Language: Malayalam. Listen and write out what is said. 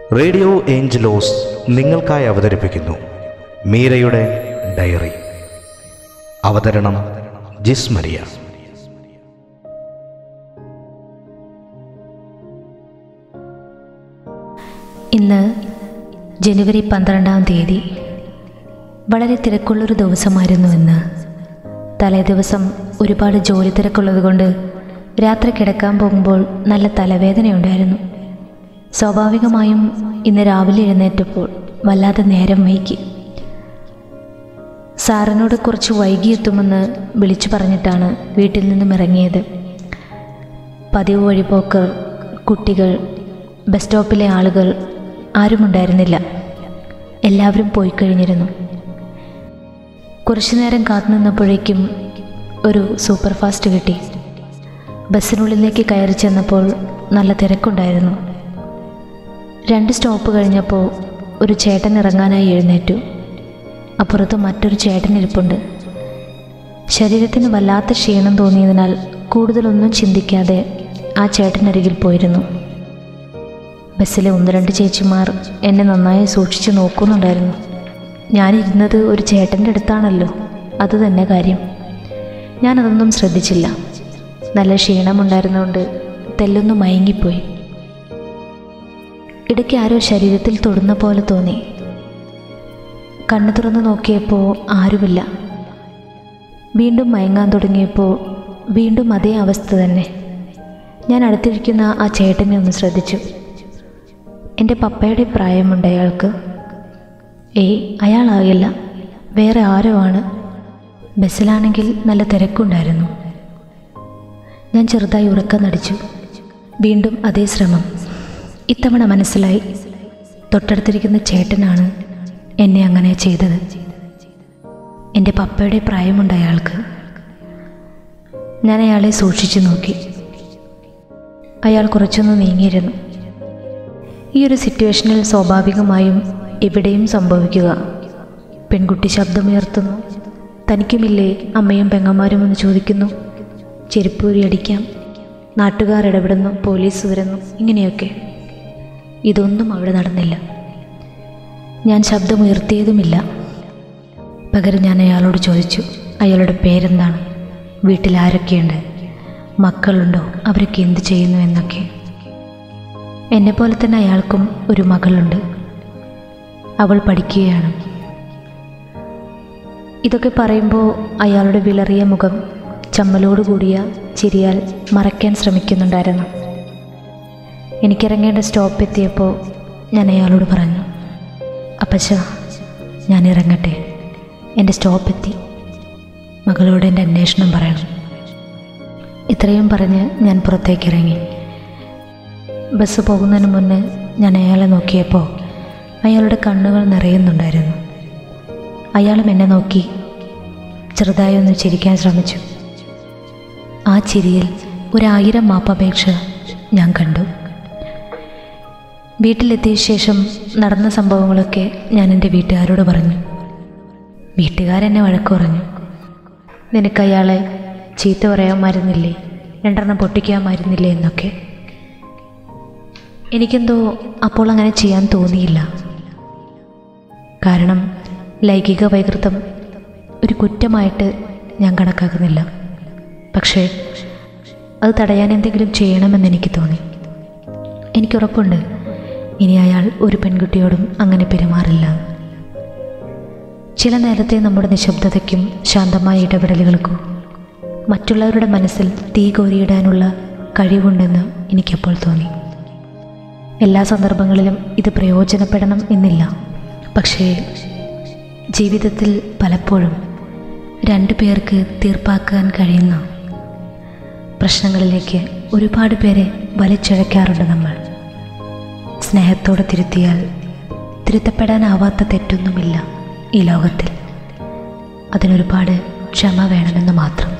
റേഡിയോ ഏഞ്ചലോസ് നിങ്ങൾക്കായി അവതരിപ്പിക്കുന്നു മീരയുടെ ഡയറി അവതരണം ജിസ് മരിയ ഇന്ന് ജനുവരി പന്ത്രണ്ടാം തീയതി വളരെ തിരക്കുള്ളൊരു ദിവസമായിരുന്നു ഇന്ന് തലേ ദിവസം ഒരുപാട് ജോലി തിരക്കുള്ളതുകൊണ്ട് രാത്രി കിടക്കാൻ പോകുമ്പോൾ നല്ല തലവേദനയുണ്ടായിരുന്നു സ്വാഭാവികമായും ഇന്ന് രാവിലെ എഴുന്നേറ്റപ്പോൾ വല്ലാതെ നേരം വൈകി സാറിനോട് കുറച്ച് വൈകി എത്തുമെന്ന് വിളിച്ചു പറഞ്ഞിട്ടാണ് വീട്ടിൽ നിന്നും ഇറങ്ങിയത് പതിവ് വഴിപോക്ക് കുട്ടികൾ ബസ് സ്റ്റോപ്പിലെ ആളുകൾ ആരുമുണ്ടായിരുന്നില്ല എല്ലാവരും പോയി കഴിഞ്ഞിരുന്നു കുറച്ചു നേരം കാത്തു നിന്നപ്പോഴേക്കും ഒരു സൂപ്പർ ഫാസ്റ്റ് കിട്ടി ബസ്സിനുള്ളിലേക്ക് കയറി ചെന്നപ്പോൾ നല്ല തിരക്കുണ്ടായിരുന്നു രണ്ട് സ്റ്റോപ്പ് കഴിഞ്ഞപ്പോൾ ഒരു ചേട്ടൻ ഇറങ്ങാനായി എഴുന്നേറ്റു അപ്പുറത്ത് മറ്റൊരു ചേട്ടൻ ഇരിപ്പുണ്ട് ശരീരത്തിന് വല്ലാത്ത ക്ഷീണം തോന്നിയതിനാൽ കൂടുതലൊന്നും ചിന്തിക്കാതെ ആ ചേട്ടനരികിൽ പോയിരുന്നു ബസ്സിലെ ഒന്ന് രണ്ട് ചേച്ചിമാർ എന്നെ നന്നായി സൂക്ഷിച്ചു നോക്കുന്നുണ്ടായിരുന്നു ഞാനിരുന്നത് ഒരു ചേട്ടൻ്റെ അടുത്താണല്ലോ അത് തന്നെ കാര്യം ഞാനതൊന്നും ശ്രദ്ധിച്ചില്ല നല്ല ക്ഷീണമുണ്ടായിരുന്നുകൊണ്ട് തെല്ലൊന്ന് മയങ്ങിപ്പോയി ഇടയ്ക്ക് ആരോ ശരീരത്തിൽ തൊടുന്ന പോലെ തോന്നി കണ്ണു തുറന്ന് നോക്കിയപ്പോൾ ആരുമില്ല വീണ്ടും മയങ്ങാൻ തുടങ്ങിയപ്പോൾ വീണ്ടും അതേ അവസ്ഥ തന്നെ ഞാൻ അടുത്തിരിക്കുന്ന ആ ചേട്ടനെ ഒന്ന് ശ്രദ്ധിച്ചു എൻ്റെ പപ്പയുടെ പ്രായമുണ്ട് അയാൾക്ക് ഏയ് അയാളാകില്ല വേറെ ആരോ ആണ് ബസ്സിലാണെങ്കിൽ നല്ല തിരക്കുണ്ടായിരുന്നു ഞാൻ ചെറുതായി ഉറക്കം നടിച്ചു വീണ്ടും അതേ ശ്രമം ഇത്തവണ മനസ്സിലായി തൊട്ടടുത്തിരിക്കുന്ന ചേട്ടനാണ് എന്നെ അങ്ങനെ ചെയ്തത് എൻ്റെ പപ്പയുടെ പ്രായമുണ്ട് അയാൾക്ക് ഞാൻ അയാളെ സൂക്ഷിച്ചു നോക്കി അയാൾ കുറച്ചൊന്ന് നീങ്ങിയിരുന്നു ഈ ഒരു സിറ്റുവേഷനിൽ സ്വാഭാവികമായും എവിടെയും സംഭവിക്കുക പെൺകുട്ടി ശബ്ദമുയർത്തുന്നു തനിക്കുമില്ലേ അമ്മയും പെങ്ങന്മാരും എന്ന് ചോദിക്കുന്നു ചെരുപ്പൂരി അടിക്കാം നാട്ടുകാർ ഇടപെടുന്നു പോലീസ് വരുന്നു ഇങ്ങനെയൊക്കെ ഇതൊന്നും അവിടെ നടന്നില്ല ഞാൻ ശബ്ദമുയർത്തിയതുമില്ല പകരം ഞാൻ അയാളോട് ചോദിച്ചു അയാളുടെ പേരെന്താണ് വീട്ടിൽ ആരൊക്കെയുണ്ട് മക്കളുണ്ടോ അവരൊക്കെ എന്ത് ചെയ്യുന്നു എന്നൊക്കെ എന്നെപ്പോലെ തന്നെ അയാൾക്കും ഒരു മകളുണ്ട് അവൾ പഠിക്കുകയാണ് ഇതൊക്കെ പറയുമ്പോൾ അയാളുടെ വിളറിയ മുഖം ചമ്മലോട് കൂടിയ ചിരിയാൽ മറയ്ക്കാൻ ശ്രമിക്കുന്നുണ്ടായിരുന്നു എനിക്കിറങ്ങേണ്ട സ്റ്റോപ്പ് എത്തിയപ്പോൾ ഞാൻ അയാളോട് പറഞ്ഞു അപ്പച്ച ഞാൻ ഇറങ്ങട്ടെ എൻ്റെ സ്റ്റോപ്പ് എത്തി മകളോട് എൻ്റെ അന്വേഷണം പറയണം ഇത്രയും പറഞ്ഞ് ഞാൻ പുറത്തേക്ക് ഇറങ്ങി ബസ് പോകുന്നതിന് മുന്നേ ഞാൻ അയാളെ നോക്കിയപ്പോൾ അയാളുടെ കണ്ണുകൾ നിറയുന്നുണ്ടായിരുന്നു അയാളും എന്നെ നോക്കി ചെറുതായി ഒന്ന് ചിരിക്കാൻ ശ്രമിച്ചു ആ ചിരിയിൽ ഒരായിരം മാപ്പപേക്ഷ ഞാൻ കണ്ടു വീട്ടിലെത്തിയ ശേഷം നടന്ന സംഭവങ്ങളൊക്കെ ഞാൻ എൻ്റെ വീട്ടുകാരോട് പറഞ്ഞു വീട്ടുകാരെന്നെ വഴക്ക് പറഞ്ഞു നിനക്ക് അയാളെ ചീത്ത പറയാമായിരുന്നില്ലേ രണ്ടെണ്ണം പൊട്ടിക്കാമായിരുന്നില്ലേ എന്നൊക്കെ എനിക്കെന്തോ അപ്പോൾ അങ്ങനെ ചെയ്യാൻ തോന്നിയില്ല കാരണം ലൈംഗിക വൈകൃതം ഒരു കുറ്റമായിട്ട് ഞാൻ കണക്കാക്കുന്നില്ല പക്ഷേ അത് തടയാൻ എന്തെങ്കിലും ചെയ്യണമെന്ന് എനിക്ക് തോന്നി എനിക്കുറപ്പുണ്ട് ഇനി അയാൾ ഒരു പെൺകുട്ടിയോടും അങ്ങനെ പെരുമാറില്ല ചില നേരത്തെ നമ്മുടെ നിശബ്ദതയ്ക്കും ശാന്തമായ ഇടപെടലുകൾക്കും മറ്റുള്ളവരുടെ മനസ്സിൽ തീ കോരിയിടാനുള്ള കഴിവുണ്ടെന്ന് എനിക്കപ്പോൾ തോന്നി എല്ലാ സന്ദർഭങ്ങളിലും ഇത് പ്രയോജനപ്പെടണം എന്നില്ല പക്ഷേ ജീവിതത്തിൽ പലപ്പോഴും രണ്ടു പേർക്ക് തീർപ്പാക്കാൻ കഴിയുന്ന പ്രശ്നങ്ങളിലേക്ക് ഒരുപാട് പേരെ വലിച്ചിഴയ്ക്കാറുണ്ട് നമ്മൾ സ്നേഹത്തോടെ തിരുത്തിയാൽ തിരുത്തപ്പെടാനാവാത്ത തെറ്റൊന്നുമില്ല ഈ ലോകത്തിൽ അതിനൊരുപാട് ക്ഷമ വേണമെന്ന് മാത്രം